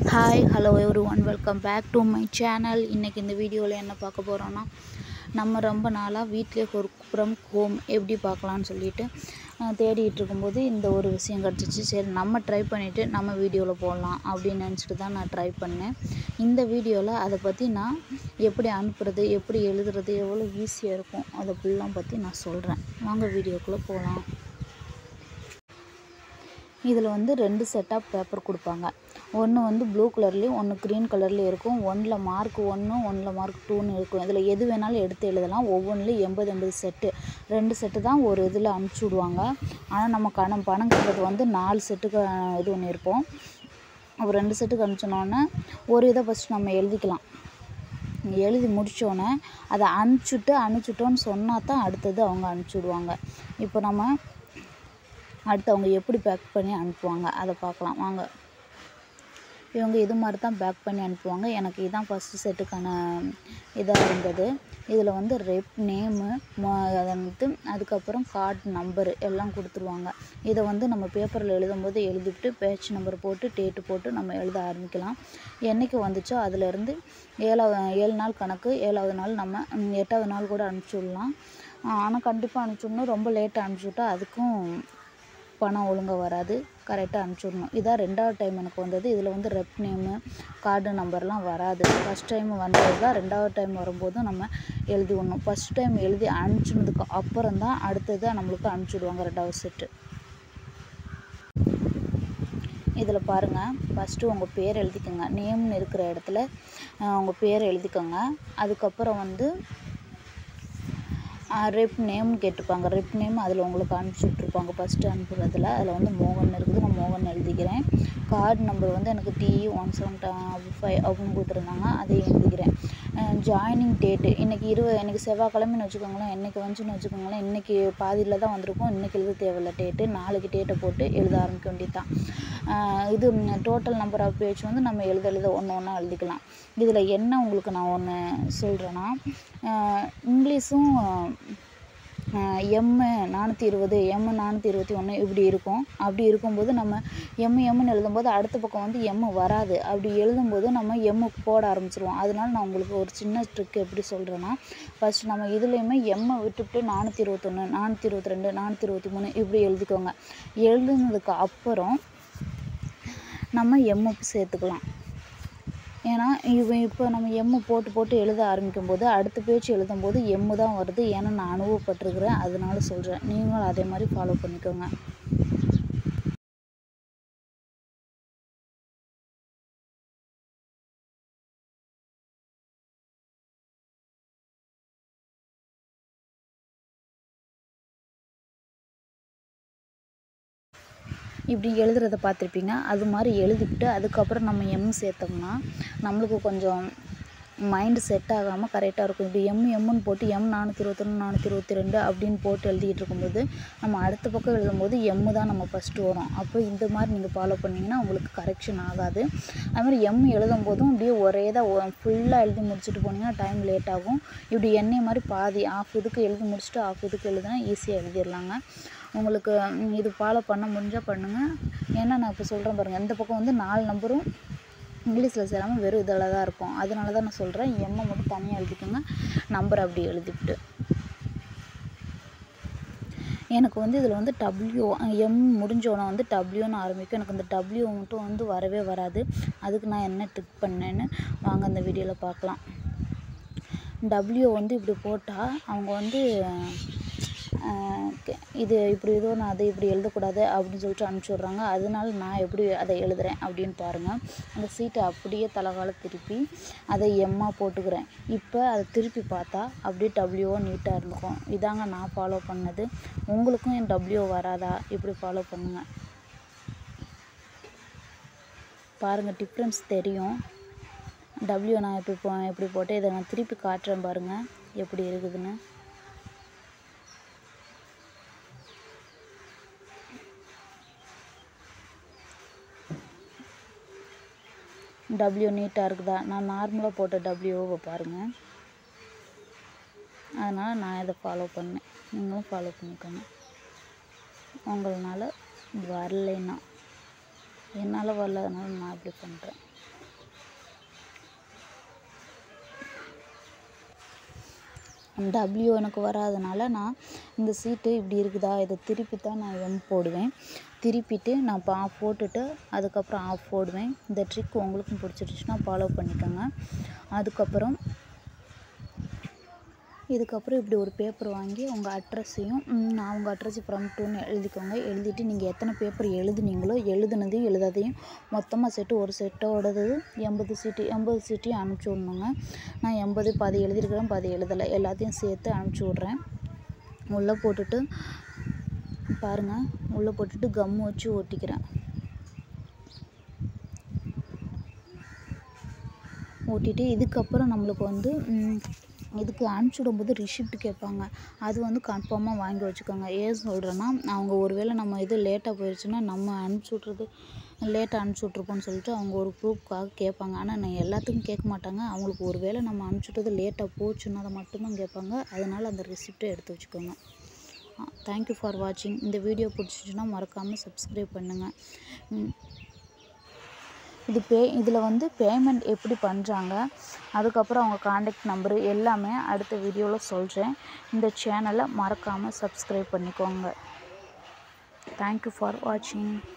hi hello everyone welcome back to my channel இன்றைக்கி இந்த வீடியோவில் என்ன பார்க்க போகிறோன்னா நம்ம ரொம்ப நாளாக வீட்டிலே ஒரு ஃப்ரம் ஹோம் எப்படி பார்க்கலான்னு சொல்லிட்டு அஹ், தேடிட்டு இருக்கும்போது இந்த ஒரு விஷயம் கிடச்சிச்சு சரி நம்ம ட்ரை பண்ணிவிட்டு நம்ம வீடியோவில் போடலாம் அப்படின்னு நினச்சிட்டு தான் நான் ட்ரை பண்ணேன் இந்த வீடியோவில் அதை பற்றி நான் எப்படி அனுப்புறது எப்படி எழுதுறது எவ்வளோ ஈஸியாக இருக்கும் அதை ஃபுல்லாக பற்றி நான் சொல்கிறேன் வாங்க வீடியோக்குள்ளே போகலாம் இதில் வந்து ரெண்டு செட் ஆஃப் பேப்பர் கொடுப்பாங்க ஒன்று வந்து ப்ளூ கலர்லேயும் ஒன்று க்ரீன் கலர்லேயும் இருக்கும் ஒன்றில் மார்க் ஒன்று ஒன்றில் மார்க் டூன்னு இருக்கும் இதில் எது வேணாலும் எடுத்து எழுதலாம் ஒவ்வொன்றிலையும் எண்பது எண்பது செட்டு ரெண்டு செட்டு தான் ஒரு இதில் அனுப்பிச்சி விடுவாங்க ஆனால் நம்ம கணம் பணம் கட்டுறது வந்து நாலு செட்டுக்கு அஹ், இது பண்ணியிருப்போம் அப்போ ரெண்டு செட்டுக்கு அனுப்பிச்சோன்னே ஒரு இதை ஃபஸ்ட்டு நம்ம எழுதிக்கலாம் எழுதி முடித்தோடனே அதை அனுப்பிச்சுட்டு அனுப்பிச்சுட்டோன்னு சொன்னால் தான் அடுத்தது அவங்க அனுப்பிச்சி விடுவாங்க இப்போ நம்ம அடுத்து அவங்க எப்படி பேக் பண்ணி அனுப்புவாங்க அதை பார்க்கலாம் வாங்க இவங்க இது மாதிரி தான் பேக் பண்ணி அனுப்புவாங்க எனக்கு இதான் ஃபஸ்ட்டு செட்டுக்கான இதாக இருந்தது இதில் வந்து ரெப் நேமு அதை வந்து அதுக்கப்புறம் கார்டு நம்பரு எல்லாம் கொடுத்துருவாங்க இதை வந்து நம்ம பேப்பரில் எழுதும்போது எழுதிவிட்டு பேட்ச் நம்பர் போட்டு டேட்டு போட்டு நம்ம எழுத ஆரம்பிக்கலாம் என்றைக்கு வந்துச்சோ அதிலேருந்து ஏழாவது ஏழு நாள் கணக்கு ஏழாவது நாள் நம்ம ம், எட்டாவது நாள் கூட அனுப்பிச்சி விடலாம் ஆனால் கண்டிப்பாக அனுப்பிச்சி விடணும் ரொம்ப லேட்டாக அனுப்பிச்சி விட்டா அதுக்கும் பணம் ஒழுங்காக வராது கரெக்டாக அனுப்பிச்சுடணும் இதான் ரெண்டாவது டைம் எனக்கு வந்தது இதில் வந்து ரெப் நேமு கார்டு நம்பர்லாம் வராது ஃபஸ்ட் டைம் வந்தது தான் ரெண்டாவது டைம் வரும்போதும் நம்ம எழுதி விடணும் ஃபஸ்ட் டைம் எழுதி அனுப்பிச்சினதுக்கு அப்புறம் தான் அடுத்தது நம்மளுக்கு அனுப்பிச்சுடுவாங்க ரெண்டாவது செட்டு இதில் பாருங்கள் ஃபஸ்ட்டு உங்கள் பேர் எழுதிக்கோங்க நேம்னு இருக்கிற இடத்துல அஹ், உங்கள் பேர் எழுதிக்கோங்க அதுக்கப்புறம் வந்து ரெப் நேம்னு கேட்டிருப்பாங்க ரெப் நேம் அதில் உங்களுக்கு அனுப்பிச்சி விட்ருப்பாங்க ஃபஸ்ட்டு அனுப்புறதுல அதில் வந்து மோகன் இருக்குது நான் மோகன் எழுதிக்கிறேன் கார்டு நம்பர் வந்து எனக்கு டிஇ ஒன் செவன் ஃபைவ் அப்படின்னு கொடுத்துருந்தாங்க அதையும் எழுதிக்கிறேன் ஜாயினிங் டேட்டு இன்றைக்கி இருபது இன்றைக்கி செவ்வாய்க்கிழமைன்னு வச்சுக்கோங்களேன் இன்றைக்கி வந்துச்சுன்னு வச்சுக்கோங்களேன் இன்றைக்கி பாதியில் தான் வந்திருக்கும் இன்றைக்கி எழுத தேவையில்ல டேட்டு நாளைக்கு டேட்டை போட்டு எழுத ஆரம்பிக்க வேண்டியது தான் இது டோட்டல் நம்பர் ஆஃப் பேஜ் வந்து நம்ம எழுத எழுத ஒன்று ஒன்றா எழுதிக்கலாம் இதில் என்ன உங்களுக்கு நான் ஒன்று சொல்கிறேன்னா இங்கிலீஷும் எம்மு நானூற்றி இருபது எம்மு நானூற்றி இருபத்தி ஒன்று இப்படி இருக்கும் அப்படி இருக்கும்போது நம்ம எம்மு எம்முன்னு எழுதும்போது அடுத்த பக்கம் வந்து எம்மு வராது அப்படி எழுதும்போது நம்ம எம்மு போட ஆரம்பிச்சிருவோம் அதனால நான் உங்களுக்கு ஒரு சின்ன ட்ரிக் எப்படி சொல்கிறேன்னா ஃபஸ்ட் நம்ம இதுலேயுமே எம்மை விட்டுவிட்டு நானூற்றி இருபத்தொன்று நானூற்றி இருபத்தி ரெண்டு நானூற்றி இருபத்தி மூணு இப்படி எழுதிக்கோங்க எழுதுனதுக்கு அப்புறம் நம்ம எம்மு சேர்த்துக்கலாம் ஏன்னா இவன் இப்போ நம்ம எம்மு போட்டு போட்டு எழுத ஆரம்பிக்கும் போது அடுத்த பேச்சு எழுதும்போது எம்மு தான் வருது ஏன்னா நான் அனுபவப்பட்டிருக்கிறேன் அதனால சொல்கிறேன் நீங்களும் அதே மாதிரி ஃபாலோ பண்ணிக்கோங்க இப்படி எழுதுறத பார்த்துருப்பீங்க அது மாதிரி எழுதிவிட்டு அதுக்கப்புறம் நம்ம எம் சேர்த்தோம்னா நம்மளுக்கு கொஞ்சம் மைண்டு செட் ஆகாமல் கரெக்டாக இருக்கும் இப்படி எம் எம்முன்னு போட்டு எம் நானூற்றி இருபத்தொன்று நானூற்றி இருபத்தி ரெண்டு அப்படின்னு போட்டு எழுதிட்டு இருக்கும்போது நம்ம அடுத்த பக்கம் எழுதும்போது எம்மு தான் நம்ம ஃபஸ்ட்டு வரும் அப்போ இந்த மாதிரி நீங்கள் ஃபாலோ பண்ணிங்கன்னா உங்களுக்கு கரெக்ஷன் ஆகாது அது மாதிரி எம் எழுதும் போதும் அப்படியே ஒரே தான் ஃபுல்லாக எழுதி முடிச்சுட்டு போனீங்கன்னா டைம் லேட் ஆகும் இப்படி எண்ணெய் மாதிரி பாதி ஆஃப் இதுக்கு எழுதி முடிச்சுட்டு ஆஃப் இதுக்கு எழுதுனா ஈஸியாக எழுதிடலாங்க உங்களுக்கு ம், இது ஃபாலோ பண்ண முடிஞ்சால் பண்ணுங்கள் ஏன்னா நான் இப்போ சொல்கிறேன் பாருங்கள் இந்த பக்கம் வந்து நாலு நம்பரும் இங்கிலீஷில் சேராமல் வெறும் இதில் தான் இருக்கும் அதனால தான் நான் சொல்கிறேன் எம்மை மட்டும் தனியாக எழுதிக்கோங்க நம்பர் அப்படி எழுதிவிட்டு எனக்கு வந்து இதில் வந்து டபிள்யூ எம் முடிஞ்சோடனே வந்து டபிள்யூன்னு ஆரம்பிக்கும் எனக்கு இந்த டபிள்யூ மட்டும் வந்து வரவே வராது அதுக்கு நான் என்ன ட்ரிக் பண்ணேன்னு வாங்க அந்த வீடியோவில் பார்க்கலாம் டபிள்யூ வந்து இப்படி போட்டால் அவங்க வந்து அஹ், கே- இது இப்படி ஏதோ நான் அது இப்படி எழுதக்கூடாது அப்படின்னு சொல்லிட்டு அனுப்பிச்சி விட்றாங்க அதனால நான் எப்படி அதை எழுதுறேன் அப்படின்னு பாருங்கள் அந்த சீட்டை அப்படியே தலகால திருப்பி அதை எம்மா போட்டுக்கிறேன் இப்போ அதை திருப்பி பார்த்தா அப்படியே டபிள்யூவோ நீட்டாக இருந்துக்கும் இதாங்க நான் ஃபாலோ பண்ணது உங்களுக்கும் என் டபிள்யூ வராதா இப்படி ஃபாலோ பண்ணுங்கள் பாருங்கள் டிஃப்ரென்ஸ் தெரியும் டபிள்யூ நான் இப்படி போ இப்படி போட்டு இதை நான் திருப்பி காட்டுறேன் பாருங்கள் எப்படி இருக்குதுன்னு டபிள்யூ நீட்டாக இருக்குதா நான் நார்மலாக போட்ட டபிள்யூவை பாருங்கள் அதனால் நான் இதை ஃபாலோ பண்ணேன் நீங்களும் ஃபாலோ பண்ணிக்கோங்க உங்களால் வரலைன்னா என்னால் வரல அதனால நான் இப்படி பண்ணுறேன் டபிள்யூ எனக்கு வராதனால நான் இந்த சீட்டு இப்படி இருக்குதா இதை திருப்பி தான் நான் எம் போடுவேன் திருப்பிட்டு நான் பா போட்டுட்டு அதுக்கப்புறம் ஆஃப் போடுவேன் இந்த ட்ரிக் உங்களுக்கும் பிடிச்சிருச்சுன்னா ஃபாலோ பண்ணிக்கோங்க அதுக்கப்புறம் இதுக்கப்புறம் இப்படி ஒரு பேப்பர் வாங்கி உங்கள் அட்ரஸையும் நான் உங்கள் அட்ரஸ் ஃப்ரம் டூன்னு எழுதிக்கோங்க எழுதிட்டு நீங்கள் எத்தனை பேப்பர் எழுதுனீங்களோ எழுதுனதையும் எழுதாதையும் மொத்தமாக செட்டு ஒரு செட்டோடது எண்பது சீட்டு எண்பது சீட்டையும் அனுப்பிச்சி விட்ணுங்க நான் எண்பது பாதி எழுதியிருக்கிறேன் பாதி எழுதலை எல்லாத்தையும் சேர்த்து அனுப்பிச்சி விட்றேன் உள்ளே போட்டுட்டு பாருங்கள் உள்ளே போட்டுட்டு கம் வச்சு ஒட்டிக்கிறேன் ஓட்டிட்டு இதுக்கப்புறம் நம்மளுக்கு வந்து ம், இதுக்கு அனுப்பிச்சி விடும்போது ரிசிப்ட் கேட்பாங்க அது வந்து கன்ஃபார்மாக வாங்கி வச்சுக்கோங்க ஏன் சொல்கிறேன்னா அவங்க ஒருவேளை நம்ம இது லேட்டாக போயிடுச்சுன்னா நம்ம அனுப்பிச்சி விட்றது லேட்டாக அனுப்பிச்சி விட்ருப்போம்னு சொல்லிட்டு அவங்க ஒரு ப்ரூஃப்காக கேட்பாங்க ஆனால் நான் எல்லாத்துக்கும் கேட்க மாட்டாங்க அவங்களுக்கு ஒரு வேளை நம்ம அனுப்பிச்சி விட்டது லேட்டாக போச்சுன்னா அதை மட்டும்தான் கேட்பாங்க அதனால் அந்த ரிசிப்ட்டை எடுத்து வச்சுக்கோங்க தேங்க்யூ ஃபார் வாட்சிங் இந்த வீடியோ பிடிச்சிச்சுன்னா மறக்காமல் சப்ஸ்கிரைப் பண்ணுங்கள் ம், இது பே இதில் வந்து பேமெண்ட் எப்படி பண்ணுறாங்க அதுக்கப்புறம் அவங்க காண்டாக்ட் நம்பரு எல்லாமே அடுத்த வீடியோவில் சொல்கிறேன் இந்த சேனலை மறக்காமல் சப்ஸ்கிரைப் பண்ணிக்கோங்க தேங்க்யூ ஃபார் வாட்சிங்